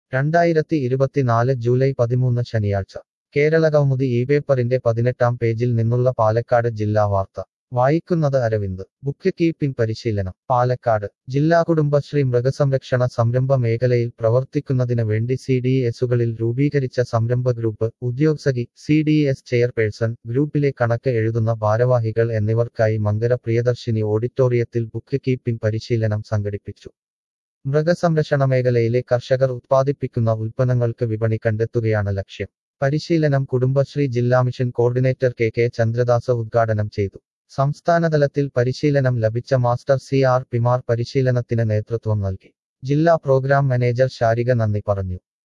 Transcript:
രണ്ടായിരത്തി ഇരുപത്തിനാല് ജൂലൈ പതിമൂന്ന് ശനിയാഴ്ച കേരള കൗമുദി ഈ പേപ്പറിന്റെ പതിനെട്ടാം പേജിൽ നിന്നുള്ള പാലക്കാട് ജില്ലാ വാർത്ത വായിക്കുന്നത് അരവിന്ദ് ബുക്ക് കീപ്പിംഗ് പരിശീലനം പാലക്കാട് ജില്ലാ കുടുംബശ്രീ മൃഗസംരക്ഷണ സംരംഭ മേഖലയിൽ പ്രവർത്തിക്കുന്നതിന് വേണ്ടി സി ഡി എസുകളിൽ രൂപീകരിച്ച സംരംഭ ഗ്രൂപ്പ് ഉദ്യോഗസ്ഥി സി ഡി എസ് ചെയർപേഴ്സൺ ഗ്രൂപ്പിലെ കണക്ക് എഴുതുന്ന ഭാരവാഹികൾ എന്നിവർക്കായി മങ്കര പ്രിയദർശിനി ഓഡിറ്റോറിയത്തിൽ ബുക്ക് കീപ്പിംഗ് പരിശീലനം സംഘടിപ്പിച്ചു മൃഗസംരക്ഷണ മേഖലയിലെ കർഷകർ ഉത്പാദിപ്പിക്കുന്ന ഉൽപ്പന്നങ്ങൾക്ക് വിപണി കണ്ടെത്തുകയാണ് ലക്ഷ്യം പരിശീലനം കുടുംബശ്രീ ജില്ലാ mission coordinator K K Chandradas ഉദ്ഘാടനം ചെയ്തു സംസ്ഥാനതലത്തിൽ പരിശീലനം ലഭിച്ച മാസ്റ്റർ സി ആർ പിമാർ പരിശീലനത്തിന് നേതൃത്വം നൽകി ജില്ലാ പ്രോഗ്രാം മാനേജർ ശാരിക നന്ദി പറഞ്ഞു